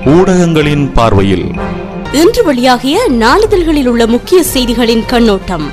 ஊடகங்களின் பார்வையில் இன்று வெளியாகிய நாளிதழ்களில் உள்ள முக்கிய செய்திகளின் கண்ணோட்டம்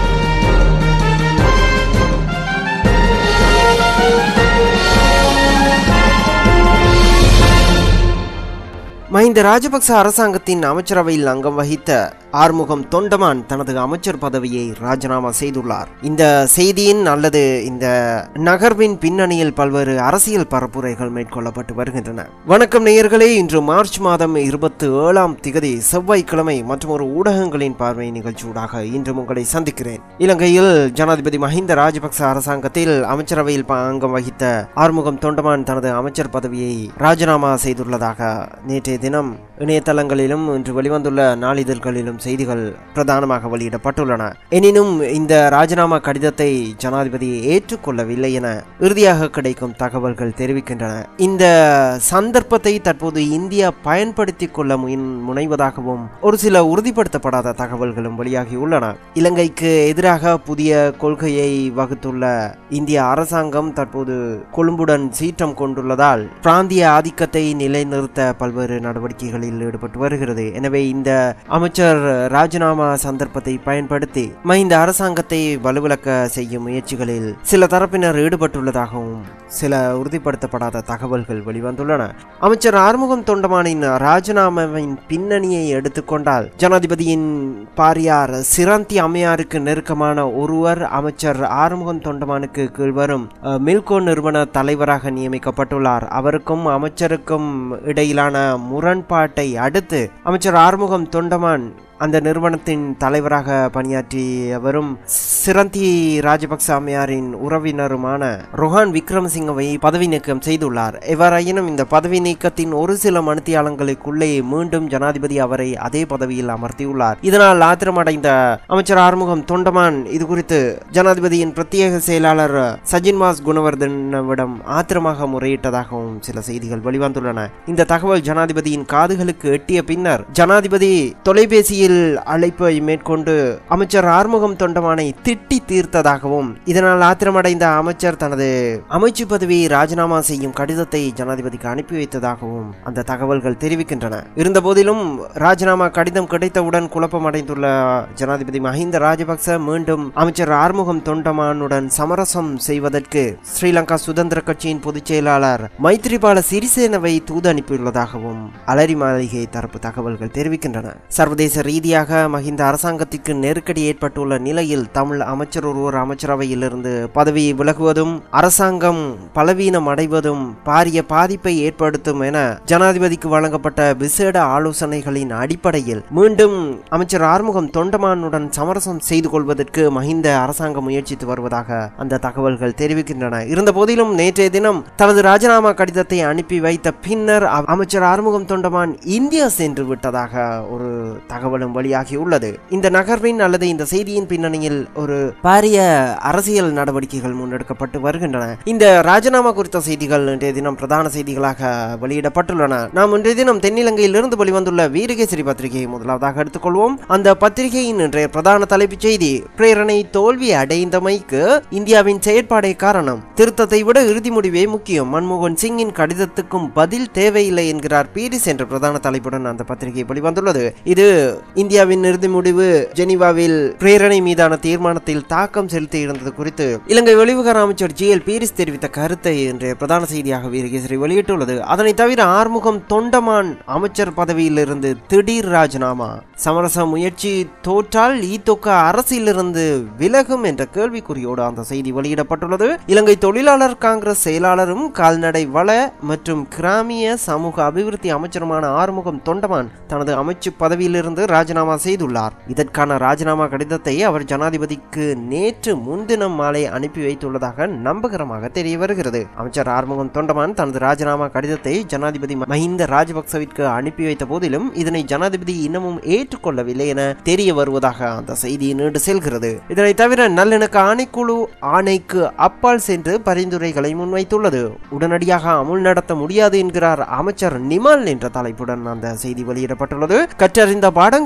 மஹிந்த ராஜபக்ச அரசாங்கத்தின் அமைச்சரவையில் அங்கம் வகித்த ஆறுமுகம் தொண்டமான் தனது அமைச்சர் பதவியை ராஜினாமா செய்துள்ளார் இந்த செய்தியின் அல்லது இந்த நகர்வின் பின்னணியில் பல்வேறு அரசியல் பரப்புரைகள் மேற்கொள்ளப்பட்டு வருகின்றன வணக்கம் நேயர்களே இன்று மார்ச் மாதம் இருபத்தி ஏழாம் திகதி செவ்வாய்க்கிழமை மற்றும் ஒரு ஊடகங்களின் பார்வை நிகழ்ச்சியூடாக இன்று உங்களை சந்திக்கிறேன் இலங்கையில் ஜனாதிபதி மஹிந்த ராஜபக்ச அரசாங்கத்தில் அமைச்சரவையில் ப- அங்கம் வகித்த ஆறுமுகம் தொண்டமான் தனது அமைச்சர் பதவியை ராஜினாமா செய்துள்ளதாக நேற்றைய தினம் இணையதளங்களிலும் இன்று வெளிவந்துள்ள நாளிதழ்களிலும் செய்திகள் பிரதானமாக வெளியிடப்பட்டுள்ளன எனினும் இந்த ராஜினாமா கடிதத்தை ஜனாதிபதி ஏற்றுக்கொள்ளவில்லை என இறுதியாக கிடைக்கும் தகவல்கள் தெரிவிக்கின்றன இந்த சந்தர்ப்பத்தை தற்போது இந்தியா பயன்படுத்திக் கொள்ள முயன் முனைவதாகவும் ஒரு சில உறுதிப்படுத்தப்படாத தகவல்களும் வெளியாகியுள்ளன இலங்கைக்கு எதிராக புதிய கொள்கையை வகுத்துள்ள இந்திய அரசாங்கம் தற்போது கொழும்புடன் சீற்றம் கொண்டுள்ளதால் பிராந்திய ஆதிக்கத்தை நிலைநிறுத்த பல்வேறு நடவடிக்கைகளில் ஈடுபட்டு வருகிறது எனவே இந்த அமைச்சர் ராஜினாமா சந்தர்ப்பத்தை பயன்படுத்தி மஹிந்த அரசாங்கத்தை வலுவிழக்க செய்யும் முயற்சிகளில் சில தரப்பினர் ஈடுபட்டுள்ளதாகவும் சில உறுதிப்படுத்தப்படாத தகவல்கள் வெளிவந்துள்ளன அமைச்சர் ஆறுமுகம் தொண்டமானின் ராஜினாமாவின் பின்னணியை எடுத்துக்கொண்டால் ஜனாதிபதியின் பாரியார் சிராந்தி அம்மையாருக்கு நெருக்கமான ஒருவர் அமைச்சர் ஆறுமுகம் தொண்டமானுக்கு கீழ் வரும் அஹ், மில்கோ நிறுவன தலைவராக நியமிக்கப்பட்டுள்ளார் அவருக்கும் அமைச்சருக்கும் இடையிலான முரண்பாட்டை அடுத்து அமைச்சர் ஆறுமுகம் தொண்டமான் அந்த நிறுவனத்தின் தலைவராக பணியாற்றியவரும் சிரந்தி ராஜபக்ச அம்மையாரின் உறவினருமான ரொஹான் விக்ரமசிங்கவை பதவி நீக்கம் செய்துள்ளார் எவ்வாறாயினும் இந்த பதவி நீக்கத்தின் ஒரு சில மணித்தியாலங்களுக்குள்ளே மீண்டும் ஜனாதிபதி அவரை அதே பதவியில் அமர்த்தியுள்ளார் இதனால் ஆத்திரமடைந்த அமைச்சர் ஆறுமுகம் தொண்டமான் இது குறித்து ஜனாதிபதியின் பிரத்யேக செயலாளர் சஜின் மாஸ் குணவர்தனவிடம் ஆத்திரமாக முறையிட்டதாகவும் சில செய்திகள் வெளிவந்துள்ளன இந்த தகவல் ஜனாதிபதியின் காதுகளுக்கு எட்டிய பின்னர் ஜனாதிபதி தொலைபேசியில் அழைப்பை மேற்கொண்டு அமைச்சர் ஆறுமுகம் தொண்டமானை திட்டி தீர்த்ததாகவும் இதனால் ஆத்திரமடைந்த அமைச்சர் தனது அமைச்சு பதவியை ராஜினாமா செய்யும் கடிதத்தை ஜனாதிபதிக்கு அனுப்பி வைத்ததாகவும் அந்த தகவல்கள் தெரிவிக்கின்றன இருந்தபோதிலும் ராஜினாமா கடிதம் கிடைத்தவுடன் குழப்பமடைந்துள்ள ஜனாதிபதி மஹிந்த ராஜபக்ச மீண்டும் அமைச்சர் ஆறுமுகம் தொண்டமானுடன் சமரசம் செய்வதற்கு ஸ்ரீலங்கா சுதந்திர கட்சியின் பொதுச் செயலாளர் மைத்ரிபால சிறிசேனவை தூது அனுப்பியுள்ளதாகவும் அலரி மாளிகை தரப்பு தகவல்கள் தெரிவிக்கின்றன சர்வதேச ரீதியாக மஹிந்த அரசாங்கத்திற்கு நெருக்கடி ஏற்பட்டுள்ள நிலையில் தமிழ் அமைச்சர் ஒருவர் அமைச்சரவையிலிருந்து பதவி விலகுவதும் அரசாங்கம் பலவீனம் அடைவதும் பாரிய பாதிப்பை ஏற்படுத்தும் என ஜனாதிபதிக்கு வழங்கப்பட்ட விசேட ஆலோசனைகளின் அடிப்படையில் மீண்டும் அமைச்சர் ஆறுமுகம் தொண்டமானுடன் சமரசம் செய்து கொள்வதற்கு மஹிந்த அரசாங்கம் முயற்சித்து வருவதாக அந்த தகவல்கள் தெரிவிக்கின்றன இருந்த போதிலும் நேற்றைய தினம் தனது ராஜினாமா கடிதத்தை அனுப்பி வைத்த பின்னர் அவ- அமைச்சர் ஆறுமுகம் தொண்டமான் இந்தியா சென்று விட்டதாக ஒரு தகவலும் வெளியாகியுள்ளது இந்த நகர்வின் அல்லது இந்த செய்தியின் பின்னணியில் ஒரு பாரிய அரசியல் நடவடிக்கைகள் முன்னெடுக்கப்பட்டு வருகின்றன இந்த ராஜினாமா குறித்த செய்திகள் இன்றைய தினம் பிரதான செய்திகளாக வெளியிடப்பட்டுள்ளன நாம் இன்றைய தினம் தென்னிலங்கையிலிருந்து வெளிவந்துள்ள வீரகேசரி பத்திரிகையை முதலாவதாக எடுத்துக்கொள்வோம் அந்த பத்திரிகையின் இன்றைய பிரதான தலைப்புச் செய்தி பிரேரணை தோல்வி அடைந்தமைக்கு இந்தியாவின் செயற்பாடே காரணம் திருத்தத்தை விட இறுதி முடிவே முக்கியம் மன்மோகன் சிங்கின் கடிதத்துக்கும் பதில் தேவையில்லை என்கிறார் பீரிஸ் என்ற பிரதான தலைப்புடன் அந்த பத்திரிகை வெளிவந்துள்ளது இது இந்தியாவின் இறுதி முடிவு ஜெனீவாவில் பிரேரணை மீதான தீர்மானத்தில் தாக்கம் செலுத்தி இருந்தது குறித்து இலங்கை வெளிவிகார அமைச்சர் ஜி எல் பீரிஸ் தெரிவித்த கருத்தை இன்றைய பிரதான செய்தியாக வீரகேசரி வெளியிட்டுள்ளது அதனை தவிர ஆறுமுகம் தொண்டமான் அமைச்சர் பதவியிலிருந்து திடீர் ராஜினாமா சமரச முயற்சி தோற்றால் ஈத்தொக்க அரசிலிருந்து விலகும் என்ற கேள்விக்குறியோடு அந்த செய்தி வெளியிடப்பட்டுள்ளது இலங்கை தொழிலாளர் காங்கிரஸ் செயலாளரும் கால்நடை வள மற்றும் கிராமிய சமூக அபிவிருத்தி அமைச்சருமான ஆறுமுகம் தொண்டமான் தனது அமைச்சு பதவியிலிருந்து ராஜினாமா செய்துள்ளார் இதற்கான ராஜினாமா கடிதத்தை அவர் ஜனாதிபதிக்கு நேற்று முன்தினம் மாலை அனுப்பி வைத்துள்ளதாக நம்பகரமாக தெரிய வருகிறது அமைச்சர் ஆறுமுகம் தொண்டமான் தனது ராஜினாமா கடிதத்தை ஜனாதிபதி மஹிந்த ராஜபக்சவிற்கு அனுப்பி வைத்த போதிலும் இதனை ஜனாதிபதி இன்னமும் ஏற்றுக்கொள்ளவில்லை என தெரிய வருவதாக அந்த செய்தி நீண்டு செல்கிறது இதனை தவிர நல்லிணக்க ஆணைக்குழு ஆணைக்கு அப்பால் சென்று பரிந்துரைகளை முன்வைத்துள்ளது உடனடியாக அமுல் நடத்த முடியாது என்கிறார் அமைச்சர் நிமால் என்ற தலைப்புடன் அந்த செய்தி வெளியிடப்பட்டுள்ளது கற்றறிந்த பாடங்கள்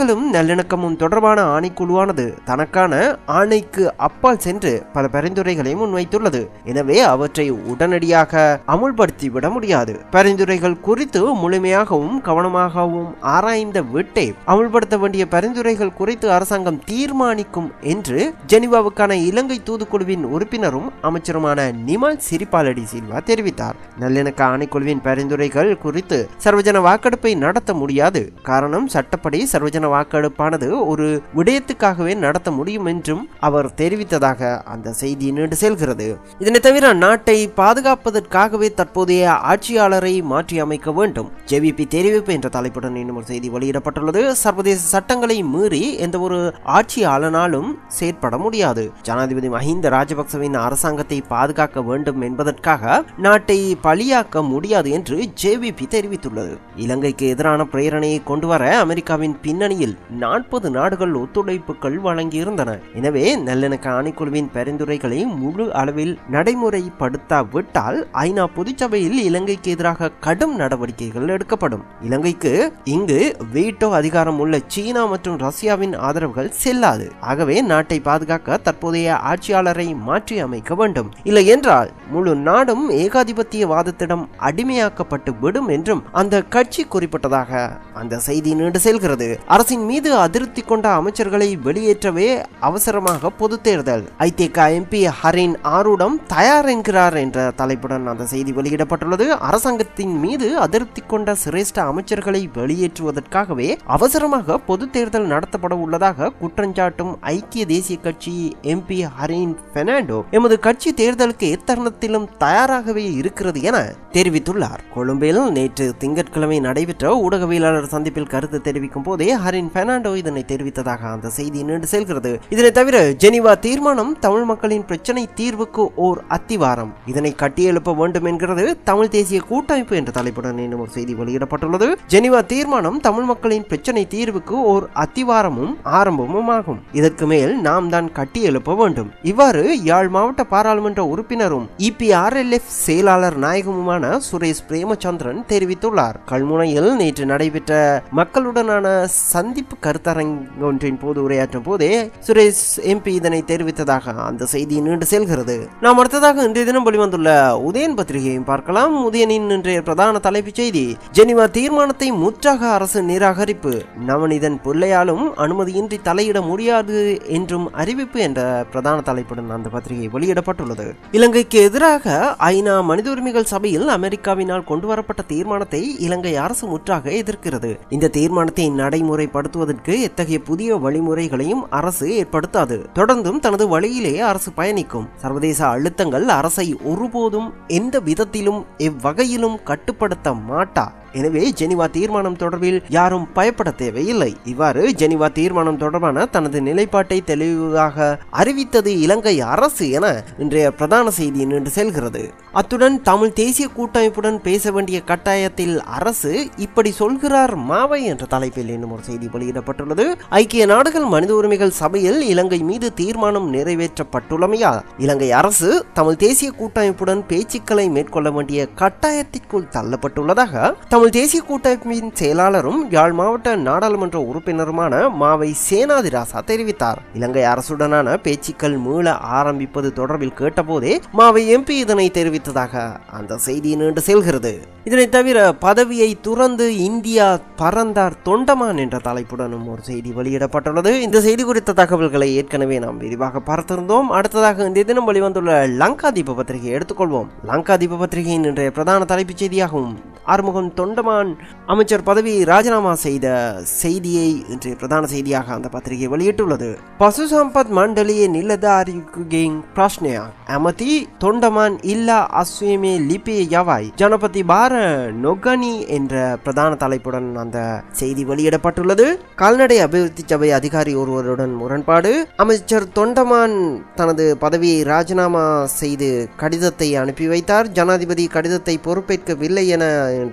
புரிதலும் நல்லிணக்கமும் தொடர்பான ஆணைக்குழுவானது தனக்கான ஆணைக்கு அப்பால் சென்று பல பரிந்துரைகளை முன்வைத்துள்ளது எனவே அவற்றை உடனடியாக அமுல்படுத்திவிட முடியாது பரிந்துரைகள் குறித்து முழுமையாகவும் கவனமாகவும் ஆராய்ந்த விட்டே அமுல்படுத்த வேண்டிய பரிந்துரைகள் குறித்து அரசாங்கம் தீர்மானிக்கும் என்று ஜெனிவாவுக்கான இலங்கை தூதுக்குழுவின் உறுப்பினரும் அமைச்சருமான நிமல் சிரிபாலடி சில்வா தெரிவித்தார் நல்லிணக்க ஆணைக்குழுவின் பரிந்துரைகள் குறித்து சர்வஜன வாக்கெடுப்பை நடத்த முடியாது காரணம் சட்டப்படி சர்வஜன வாக்கெடுப்பானது ஒரு விடயத்துக்காகவே நடத்த முடியும் என்றும் அவர் தெரிவித்ததாக அந்த செய்தி நீண்டு செல்கிறது இதனை தவிர நாட்டை பாதுகாப்பதற்காகவே தற்போதைய ஆட்சியாளரை மாற்றி அமைக்க வேண்டும் ஜேவிபி தெரிவிப்பு என்ற தலைப்புடன் இன்னும் ஒரு செய்தி வெளியிடப்பட்டுள்ளது சர்வதேச சட்டங்களை மீறி எந்த ஒரு ஆட்சியாளனாலும் செயற்பட முடியாது ஜனாதிபதி மஹிந்த ராஜபக்சவின் அரசாங்கத்தை பாதுகாக்க வேண்டும் என்பதற்காக நாட்டை பலியாக்க முடியாது என்று ஜேவிபி தெரிவித்துள்ளது இலங்கைக்கு எதிரான பிரேரணையை கொண்டுவர அமெரிக்காவின் பின்னணியில் நாற்பது நாடுகள் ஒத்துழைப்புகள் வழங்கியிருந்தன எனவே நல்லிணக்க ஆணைக்குழுவின் பரிந்துரைகளை முழு அளவில் நடைமுறைப்படுத்தாவிட்டால் ஐநா பொதுச்சபையில் இலங்கைக்கு எதிராக கடும் நடவடிக்கைகள் எடுக்கப்படும் இலங்கைக்கு இங்கு வீட்டோ அதிகாரம் உள்ள சீனா மற்றும் ரஷ்யாவின் ஆதரவுகள் செல்லாது ஆகவே நாட்டை பாதுகாக்க தற்போதைய ஆட்சியாளரை மாற்றி அமைக்க வேண்டும் இல்லை என்றால் முழு நாடும் ஏகாதிபத்தியவாதத்திடம் அடிமையாக்கப்பட்டு விடும் என்றும் அந்த கட்சி குறிப்பிட்டதாக அந்த செய்தி நீண்டு செல்கிறது அரசின் மீது அதிருப்தி கொண்ட அமைச்சர்களை வெளியேற்றவே அவசரமாக பொது தேர்தல் ஐதேக எம்பி ஹரின் ஆரூடம் தயார் என்கிறார் என்ற தலைப்புடன் அந்த செய்தி வெளியிடப்பட்டுள்ளது அரசாங்கத்தின் மீது அதிருப்தி கொண்ட சிரேஷ்ட அமைச்சர்களை வெளியேற்றுவதற்காகவே அவசரமாக பொது தேர்தல் நடத்தப்பட உள்ளதாக குற்றஞ்சாட்டும் ஐக்கிய தேசிய கட்சி எம்பி ஹரின் பெர்னாண்டோ எமது கட்சி தேர்தலுக்கு எத்தருணத்திலும் தயாராகவே இருக்கிறது என தெரிவித்துள்ளார் கொழும்பில் நேற்று திங்கட்கிழமை நடைபெற்ற ஊடகவியலாளர் சந்திப்பில் கருத்து தெரிவிக்கும் போதே ஹரின் பெர்னாண்டோ இதனை தெரிவித்ததாக அந்த செய்தி நீண்டு செல்கிறது இதனை தவிர ஜெனிவா தீர்மானம் தமிழ் மக்களின் பிரச்சனை தீர்வுக்கு ஓர் அத்திவாரம் இதனை கட்டியெழுப்ப வேண்டும் என்கிறது தமிழ் தேசிய கூட்டமைப்பு என்ற தலைப்புடன் இன்னும் ஒரு செய்தி வெளியிடப்பட்டுள்ளது ஜெனிவா தீர்மானம் தமிழ் மக்களின் பிரச்சனை தீர்வுக்கு ஓர் அத்திவாரமும் ஆரம்பமும் ஆகும் இதற்கு மேல் நாம் தான் கட்டி எழுப்ப வேண்டும் இவ்வாறு யாழ் மாவட்ட பாராளுமன்ற உறுப்பினரும் இபிஆர்எல்எஃப் செயலாளர் நாயகமுமான சுரேஷ் பிரேமச்சந்திரன் தெரிவித்துள்ளார் கல்முனையில் நேற்று நடைபெற்ற மக்களுடனான சந்திப்பு கருத்தரங்கொன்றின் போது உரையாற்றும் போதே சுரேஷ் எம்பி இதனை தெரிவித்ததாக அந்த செய்தி நீண்டு செல்கிறது நாம் அடுத்ததாக இன்றைய தினம் வெளிவந்துள்ள உதயன் பத்திரிகையும் பார்க்கலாம் உதயனின் இன்றைய பிரதான தலைப்புச் செய்தி ஜெனிவா தீர்மானத்தை முற்றாக அரசு நிராகரிப்பு நவனிதன் பிள்ளையாலும் அனுமதியின்றி தலையிட முடியாது என்றும் அறிவிப்பு என்ற பிரதான தலைப்புடன் அந்த பத்திரிகை வெளியிடப்பட்டுள்ளது இலங்கைக்கு எதிராக ஐநா மனித உரிமைகள் சபையில் அமெரிக்காவினால் கொண்டுவரப்பட்ட தீர்மானத்தை இலங்கை அரசு முற்றாக எதிர்க்கிறது இந்த தீர்மானத்தை நடைமுறைப்படுத்துவதற்கு எத்தகைய புதிய வழிமுறைகளையும் அரசு ஏற்படுத்தாது தொடர்ந்தும் தனது வழியிலே அரசு பயணிக்கும் சர்வதேச அழுத்தங்கள் அரசை ஒருபோதும் எந்த விதத்திலும் எவ்வகையிலும் கட்டுப்படுத்த மாட்டா எனவே ஜெனிவா தீர்மானம் தொடர்பில் யாரும் பயப்பட தேவையில்லை இவ்வாறு ஜெனிவா தீர்மானம் தொடர்பான தனது நிலைப்பாட்டை தெளிவாக அறிவித்தது இலங்கை அரசு என இன்றைய பிரதான செய்தி நின்று செல்கிறது அத்துடன் தமிழ் தேசிய கூட்டமைப்புடன் பேச வேண்டிய கட்டாயத்தில் அரசு இப்படி சொல்கிறார் மாவை என்ற தலைப்பில் இன்னும் ஒரு செய்தி வெளியிடப்பட்டுள்ளது ஐக்கிய நாடுகள் மனித உரிமைகள் சபையில் இலங்கை மீது தீர்மானம் நிறைவேற்றப்பட்டுள்ளமையால் இலங்கை அரசு தமிழ் தேசிய கூட்டமைப்புடன் பேச்சுக்களை மேற்கொள்ள வேண்டிய கட்டாயத்திற்குள் தள்ளப்பட்டுள்ளதாக தமிழ் தேசிய கூட்டமைப்பின் செயலாளரும் யாழ் மாவட்ட நாடாளுமன்ற உறுப்பினருமான மாவை சேனாதிராசா தெரிவித்தார் இலங்கை அரசுடனான பேச்சுக்கள் மீள ஆரம்பிப்பது தொடர்பில் கேட்டபோதே மாவை எம்பி இதனை தெரிவித்ததாக அந்த செய்தி நீண்டு செல்கிறது இதனை தவிர பதவியை துறந்து இந்தியா பறந்தார் தொண்டமான் என்ற தலைப்புடனும் ஒரு செய்தி வெளியிடப்பட்டுள்ளது இந்த செய்தி குறித்த தகவல்களை ஏற்கனவே நாம் விரிவாக பார்த்திருந்தோம் அடுத்ததாக இந்த தினம் வெளிவந்துள்ள லங்கா தீப பத்திரிகையை எடுத்துக்கொள்வோம் லங்கா தீப பத்திரிகையின் இன்றைய பிரதான தலைப்புச் செய்தியாகவும் ஆறுமுகன் தொண்டமான் அமைச்சர் பதவியை ராஜினாமா செய்த செய்தியை இன்றைய பிரதான செய்தியாக அந்த பத்திரிகை வெளியிட்டுள்ளது பசு சம்பத் மண்டலிய நிலதாரிகுகேங் பிரஷ்னயா அமதி தொண்டமான் இல்லா அஸ்வேமே லிபி யவாய் ஜனபதி பார நொகனி என்ற பிரதான தலைப்புடன் அந்த செய்தி வெளியிடப்பட்டுள்ளது கால்நடை அபிவிருத்தி சபை அதிகாரி ஒருவருடன் முரண்பாடு அமைச்சர் தொண்டமான் தனது பதவியை ராஜினாமா செய்து கடிதத்தை அனுப்பி வைத்தார் ஜனாதிபதி கடிதத்தை பொறுப்பேற்கவில்லை என இன்றைய பிரதான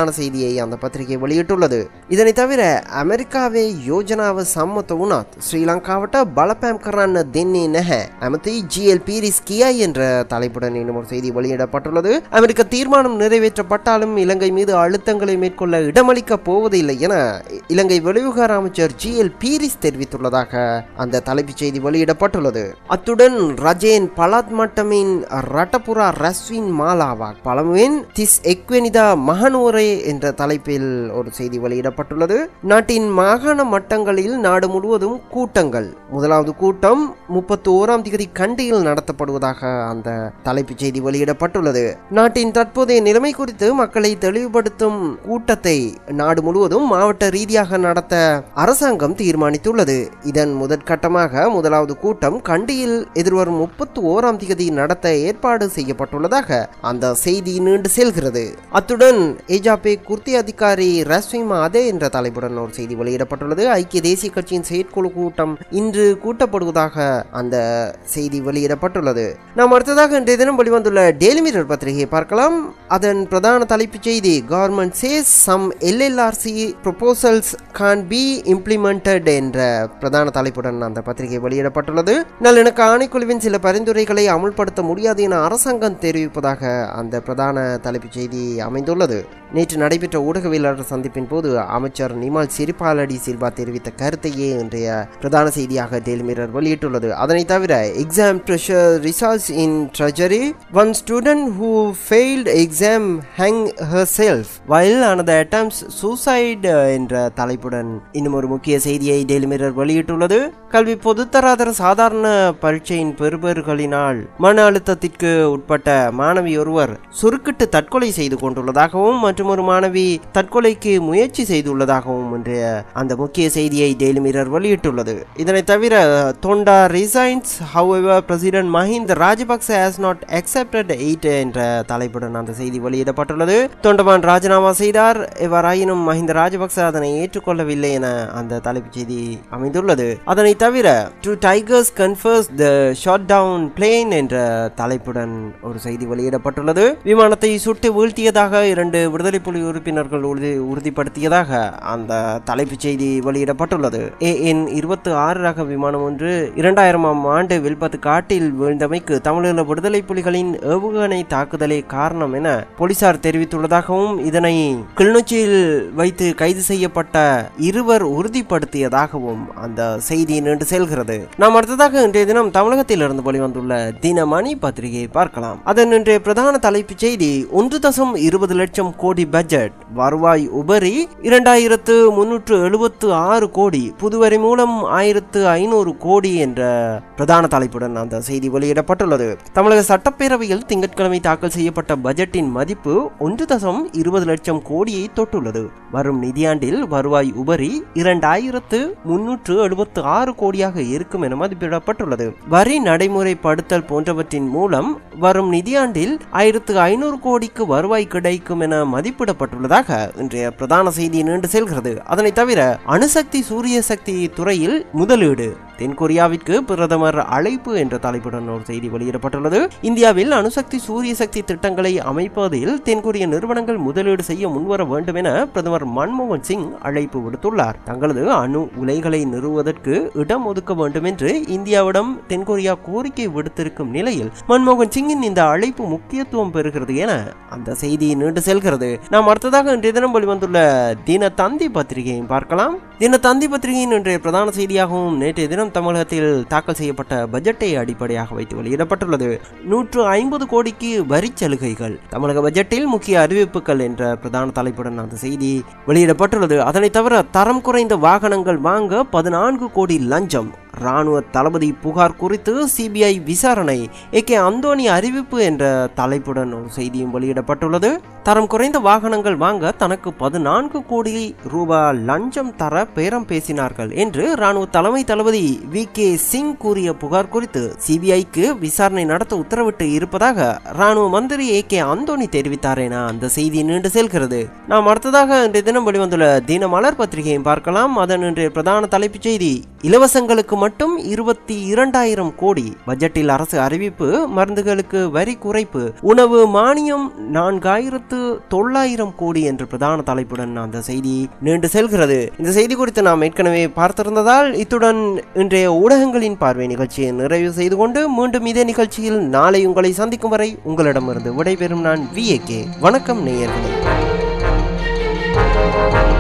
பிரதான செய்தியை அந்த பத்திரிகை வெளியிட்டுள்ளது இதனை தவிர அமெரிக்காவே யோஜனாව සම්මත වුණත් ஸ்ரீலங்காவட்ட பலப்பෑම් කරන්න දෙන්නේ නැහැ ඇමති ஜிஎல் பீரிஸ் கியாய் என்ற தலைப்புடன் இன்னும் ஒரு செய்தி வெளியிடப்பட்டுள்ளது அமெரிக்க தீர்மானம் நிறைவேற்றப்பட்டாலும் இலங்கை மீது அழுத்தங்களை மேற்கொள்ள இடமளிக்கப் போவதில்லை என இலங்கை வெளிவிவகார அமைச்சர் ஜிஎல் பீரிஸ் தெரிவித்துள்ளதாக அந்த தலைப்புச் செய்தி வெளியிடப்பட்டுள்ளது அத்துடன் ரஜேன் பலாத் மட்டமின் ரட்டபுரா ரஸ்வின் மாலாவா பழமுவின் திஸ் எக்வெனிதா மகனூரே என்ற தலைப்பில் ஒரு செய்தி வெளியிடப்பட்டுள்ளது நாட்டின் மாகாண மட்டங்களில் நாடு முழுவதும் கூட்டங்கள் முதலாவது கூட்டம் முப்பத்தி ஓராம் தேதி கண்டியில் நடத்தப்படுவதாக அந்த தலைப்புச் செய்தி வெளியிடப்பட்டுள்ளது நாட்டின் தற்போதைய நிலைமை குறித்து மக்களை தெளிவுபடுத்தும் கூட்டத்தை நாடு முழுவதும் மாவட்ட ரீதியாக நடத்த அரசாங்கம் தீர்மானித்துள்ளது இதன் முதற்கட்டமாக முதலாவது கூட்டம் கண்டியில் எதிர்வரும் முப்பத்தி ஓராம் தேதி நடத்த ஏற்பாடு செய்யப்பட்டுள்ளதாக அந்த செய்தி நீண்டு செல்கிறது அத்துடன் ஏஜாபே குர்த்தி அதிகாரி ரஸ்விமா அதே என்ற தலைப்புடன் ஒரு செய்தி வெளியிடப்பட்டுள்ளது ஐக்கிய தேசிய கட்சியின் செயற்குழு கூட்டம் இன்று கூட்டப்படுவதாக அந்த செய்தி வெளியிடப்பட்டுள்ளது நாம் அடுத்ததாக இன்றைய தினம் வெளிவந்துள்ள டெய்லி மிரர் பத்திரிகையை பார்க்கலாம் அதன் பிரதான தலைப்புச் செய்தி government says some LLRC proposals can't be implemented என்ற பிரதான தலைப்புடன் அந்த பத்திரிகை வெளியிடப்பட்டுள்ளது நல்லிணக்க ஆணைக்குழுவின் சில பரிந்துரைகளை அமுல்படுத்த முடியாது என அரசாங்கம் தெரிவிப்பதாக அந்த பிரதான தலைப்புச் செய்தி அமைந்துள்ளது நேற்று நடைபெற்ற ஊடகவியலாளர் சந்திப்பின் போது அமைச்சர் நிமால் சிரிபாலடி சில்வா தெரிவித்த கருத்தையே இன்றைய பிரதான செய்தியாக டெய்லி மிரர் வெளியிட்டுள்ளது அதனை தவிர exam pressure results in tragedy one student who failed exam hang herself while another attempts suicide என்ற தலைப்புடன் இன்னும் ஒரு முக்கிய செய்தியை டெய்லி மிரர் வெளியிட்டுள்ளது கல்வி பொதுத்தராதர சாதாரண பரீட்சையின் பெறுபேறுகளினால் மன அழுத்தத்திற்கு உட்பட்ட மாணவி ஒருவர் சுருக்கிட்டு தற்கொலை செய்து கொண்டுள்ளதாகவும் மற்றும் ஒரு மாணவி தற்கொலைக்கு முயற்சி செய்துள்ளதாகவும் இன்றைய அந்த முக்கிய செய்தியை டெய்லி மிரர் வெளியிட்டுள்ளது இதனை தவிர Thonda resigns however president Mahinda Rajapaksa has not accepted it என்ற தலைப்புடன் அந்த செய்தி வெளியிடப்பட்டுள்ளது தொண்டமான் ராஜினாமா செய்தார் எவ்வாறாயினும் மஹிந்த ராஜபக்ச அதனை ஏற்றுக்கொள்ளவில்லை என அந்த தலைப்புச் செய்தி அமைந்துள்ளது அதனை தவிர two Tigers confess the shot down plane என்ற தலைப்புடன் ஒரு செய்தி வெளியிடப்பட்டுள்ளது விமானத்தை சுட்டு வீழ்த்தியதாக இரண்டு விடுதலை புலி உறுப்பினர்கள் உறுதி உறுதிப்படுத்தியதாக அந்த தலைப்புச் செய்தி வெளியிடப்பட்டுள்ளது ஏஎன் இருபத்தி ஆறு ரக விமானம் ஒன்று இரண்டாயிரமாம் ஆண்டு வில்பத்து காட்டில் வீழ்ந்தமைக்கு தமிழீழ விடுதலை புலிகளின் ஏவுகணை தாக்குதலே காரணம் என போலீசார் தெரிவித்துள்ளதாகவும் இதனை கிளிநொச்சியில் வைத்து கைது செய்யப்பட்ட இருவர் உறுதிப்படுத்தியதாகவும் அந்த செய்தி நீண்டு செல்கிறது நாம் அடுத்ததாக இன்றைய தினம் தமிழகத்தில் இருந்து வெளிவந்துள்ள தினமணி பத்திரிகையை பார்க்கலாம் அதன் இன்றைய பிரதான தலைப்புச் செய்தி ஒன்று தசம் இருபது லட்சம் கோடி பட்ஜெட் வருவாய் உபரி இரண்டாயிரத்து முன்னூற்று எழுபத்து ஆறு கோடி புதுவரி மூலம் ஆயிரத்து ஐநூறு கோடி என்ற பிரதான தலைப்புடன் அந்த செய்தி வெளியிடப்பட்டுள்ளது தமிழக சட்டப்பேரவையில் திங்கட்கிழமை தாக்கல் செய்யப்பட்ட பட்ஜெட்டின் மதிப்பு ஒன்று தசம் இருபது லட்சம் கோடியை தொட்டுள்ளது வரும் நிதியாண்டில் வருவாய் உபரி இரண்டாயிரத்து முன்னூற்று எழுபத்து ஆறு கோடியாக இருக்கும் என மதிப்பிடப்பட்டுள்ளது வரி நடைமுறைப்படுத்தல் போன்றவற்றின் மூலம் வரும் நிதியாண்டில் ஆயிரத்து ஐநூறு கோடிக்கு வருவாய் கிடைக்கும் என மதிப்பிடப்பட்டுள்ளதாக இன்றைய பிரதான செய்தி நீண்டு செல்கிறது அதனை தவிர அணுசக்தி சூரிய சக்தி துறையில் முதலீடு தென்கொரியாவிற்கு பிரதமர் அழைப்பு என்ற தலைப்புடன் ஒரு செய்தி வெளியிடப்பட்டுள்ளது இந்தியாவில் அணுசக்தி சூரிய சக்தி திட்டங்களை அமைப்பதில் தென்கொரிய நிறுவனங்கள் முதலீடு செய்ய முன்வர வேண்டும் என பிரதமர் மன்மோகன் சிங் அழைப்பு விடுத்துள்ளார் தங்களது அணு உலைகளை நிறுவுவதற்கு இடம் ஒதுக்க வேண்டும் என்று இந்தியாவிடம் தென்கொரியா கோரிக்கை விடுத்திருக்கும் நிலையில் மன்மோகன் சிங்கின் இந்த அழைப்பு முக்கியத்துவம் பெறுகிறது என அந்த செய்தி நீண்டு செல்கிறது நாம் அடுத்ததாக இன்றைய தினம் வெளிவந்துள்ள தின தந்தி பத்திரிகையை பார்க்கலாம் தின தந்தி பத்திரிகையின் இன்றைய பிரதான செய்தியாகவும் நேற்றைய தினம் தமிழகத்தில் தாக்கல் செய்யப்பட்ட பட்ஜெட்டை அடிப்படையாக வைத்து வெளியிடப்பட்டுள்ளது நூற்று ஐம்பது கோடிக்கு வரி சலுகைகள் தமிழக பட்ஜெட்டில் முக்கிய அறிவிப்புகள் என்ற பிரதான தலைப்புடன் அந்த செய்தி வெளியிடப்பட்டுள்ளது அதனைத் தவிர தரம் குறைந்த வாகனங்கள் வாங்க பதினான்கு கோடி லஞ்சம் ராணுவ தளபதி புகார் குறித்து சிபிஐ விசாரணை ஏ கே அந்தோணி அறிவிப்பு என்ற தலைப்புடன் ஒரு செய்தியும் வெளியிடப்பட்டுள்ளது தரம் குறைந்த வாகனங்கள் வாங்க தனக்கு பதினான்கு கோடி ரூபாய் லஞ்சம் தர பேரம் பேசினார்கள் என்று ராணுவ தலைமை தளபதி வி கே சிங் கூறிய புகார் குறித்து சிபிஐக்கு விசாரணை நடத்த உத்தரவிட்டு இருப்பதாக ராணுவ மந்திரி ஏ கே அந்தோணி தெரிவித்தார் என அந்த செய்தி நீண்டு செல்கிறது நாம் அடுத்ததாக இன்றைய தினம் வெளிவந்துள்ள தினமலர் பத்திரிகையை பார்க்கலாம் அதன் இன்றைய பிரதான தலைப்புச் செய்தி இலவசங்களுக்கு மட்டும் இருபத்தி இரண்டாயிரம் கோடி பட்ஜெட்டில் அரசு அறிவிப்பு மருந்துகளுக்கு வரி குறைப்பு உணவு மானியம் நான்காயிரத்து தொள்ளாயிரம் கோடி என்ற பிரதான தலைப்புடன் அந்த செய்தி நீண்டு செல்கிறது இந்த செய்தி குறித்து நாம் ஏற்கனவே பார்த்திருந்ததால் இத்துடன் இன்றைய ஊடகங்களின் பார்வை நிகழ்ச்சியை நிறைவு செய்து கொண்டு மீண்டும் இதே நிகழ்ச்சியில் நாளை உங்களை சந்திக்கும் வரை உங்களிடமிருந்து விடைபெறும் நான் வி வணக்கம் நேயர்களே